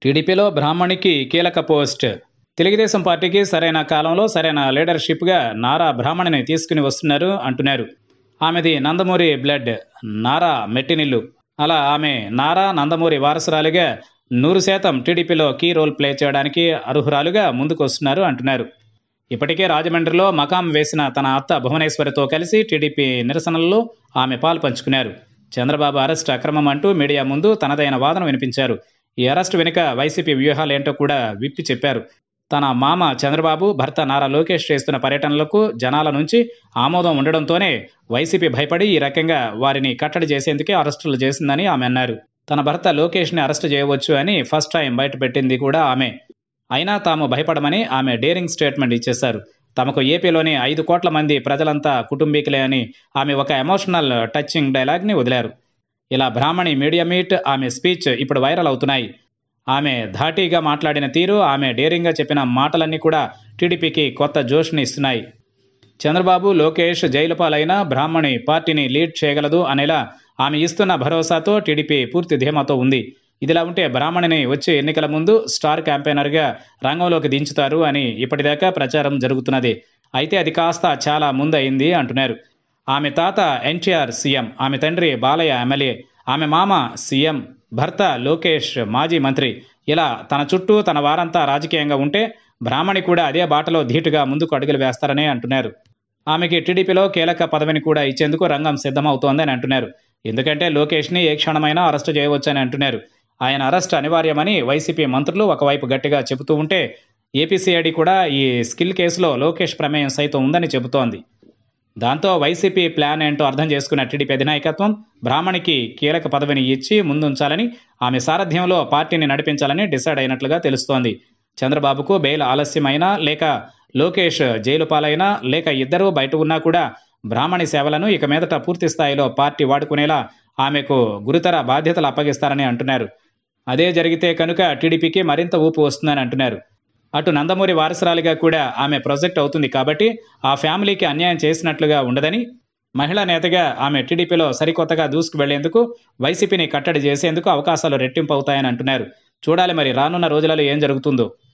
టీడీపీలో బ్రాహ్మణికి కీలక పోస్ట్ తెలుగుదేశం పార్టీకి సరైన కాలంలో సరైన లీడర్షిప్గా నారా బ్రాహ్మణిని తీసుకుని వస్తున్నారు అంటున్నారు ఆమెది నందమూరి బ్లడ్ నారా మెట్టినిల్లు అలా ఆమె నారా నందమూరి వారసురాలిగా నూరు శాతం టీడీపీలో కీ రోల్ ప్లే చేయడానికి అర్హురాలుగా ముందుకు వస్తున్నారు అంటున్నారు ఇప్పటికే రాజమండ్రిలో మకాం వేసిన తన అత్త భువనేశ్వరితో కలిసి టీడీపీ నిరసనల్లో ఆమె పాలు పంచుకున్నారు చంద్రబాబు అరెస్ట్ అక్రమం అంటూ మీడియా ముందు తనదైన వాదన వినిపించారు ఈ అరెస్ట్ వెనుక వైసీపీ వ్యూహాలేంటో కూడా విప్పి చెప్పారు తన మామ చంద్రబాబు భర్త నారా లోకేష్ చేస్తున్న పర్యటనలకు జనాల నుంచి ఆమోదం ఉండడంతోనే వైసీపీ భయపడి ఈ రకంగా వారిని కట్టడి చేసేందుకే అరెస్టులు చేసిందని ఆమె అన్నారు తన భర్త లోకేష్ని అరెస్ట్ చేయవచ్చు అని ఫస్ట్ టైం బయటపెట్టింది కూడా ఆమె అయినా తాము భయపడమని ఆమె డేరింగ్ స్టేట్మెంట్ ఇచ్చేశారు తమకు ఏపీలోని ఐదు కోట్ల మంది ప్రజలంతా కుటుంబీకులే అని ఆమె ఒక ఎమోషనల్ టచింగ్ డైలాగ్ని వదిలారు ఇలా బ్రాహ్మణి మీడియా మీట్ ఆమె స్పీచ్ ఇప్పుడు వైరల్ అవుతున్నాయి ఆమె ధాటీగా మాట్లాడిన తీరు ఆమె డేరింగ్గా చెప్పిన మాటలన్నీ కూడా టీడీపీకి కొత్త జోష్ని ఇస్తున్నాయి చంద్రబాబు లోకేష్ జైలు పాలైన బ్రాహ్మణి పార్టీని లీడ్ చేయగలదు అనేలా ఆమె ఇస్తున్న భరోసాతో టీడీపీ పూర్తి ధీమాతో ఉంది ఇదిలా ఉంటే బ్రాహ్మణిని వచ్చే ఎన్నికల ముందు స్టార్ క్యాంపెయినర్గా రంగంలోకి దించుతారు అని ఇప్పటిదాకా ప్రచారం జరుగుతున్నది అయితే అది కాస్త చాలా ముందు అయింది అంటున్నారు ఆమె తాత ఎన్టీఆర్ సీఎం ఆమె తండ్రి బాలయ్య ఎమ్మెల్యే ఆమె మామ సీఎం భర్త లోకేష్ మాజీ మంత్రి ఇలా తన చుట్టూ తన వారంతా రాజకీయంగా ఉంటే బ్రాహ్మణి కూడా అదే బాటలో ధీటుగా ముందుకు అడుగులు వేస్తారని అంటున్నారు ఆమెకి టీడీపీలో కీలక పదవిని కూడా ఇచ్చేందుకు రంగం సిద్ధమవుతోందని అంటున్నారు ఎందుకంటే లోకేష్ని ఏ క్షణమైనా అరెస్టు చేయవచ్చని అంటున్నారు ఆయన అరెస్ట్ అనివార్యమని వైసీపీ మంత్రులు ఒకవైపు గట్టిగా చెబుతూ ఉంటే ఏపీసీఐడి కూడా ఈ స్కిల్ కేసులో లోకేష్ ప్రమేయం సైతం ఉందని చెబుతోంది దాంతో వైసీపీ ప్లాన్ ఏంటో అర్థం చేసుకున్న టీడీపీ అధినాయకత్వం బ్రాహ్మణికి కీలక పదవిని ఇచ్చి ముందుంచాలని ఆమె సారథ్యంలో పార్టీని నడిపించాలని డిసైడ్ అయినట్లుగా తెలుస్తోంది చంద్రబాబుకు బెయిల్ ఆలస్యమైనా లేక లోకేష్ జైలు పాలైనా లేక ఇద్దరూ బయట ఉన్నా కూడా బ్రాహ్మణి సేవలను ఇక మీదట పూర్తి స్థాయిలో పార్టీ వాడుకునేలా ఆమెకు గురుతర బాధ్యతలు అప్పగిస్తారని అంటున్నారు అదే జరిగితే కనుక టీడీపీకి మరింత ఊపు వస్తుందని అంటున్నారు అటు నందమూరి వారసురాలిగా కూడా ఆమె ప్రొజెక్ట్ అవుతుంది కాబట్టి ఆ ఫ్యామిలీకి అన్యాయం చేసినట్లుగా ఉండదని మహిళా నేతగా ఆమె టీడీపీలో సరికొత్తగా దూసుకు వెళ్లేందుకు వైసీపీని కట్టడి చేసేందుకు అవకాశాలు రెట్టింపు అవుతాయని అంటున్నారు చూడాలి మరి రానున్న రోజులలో ఏం జరుగుతుందో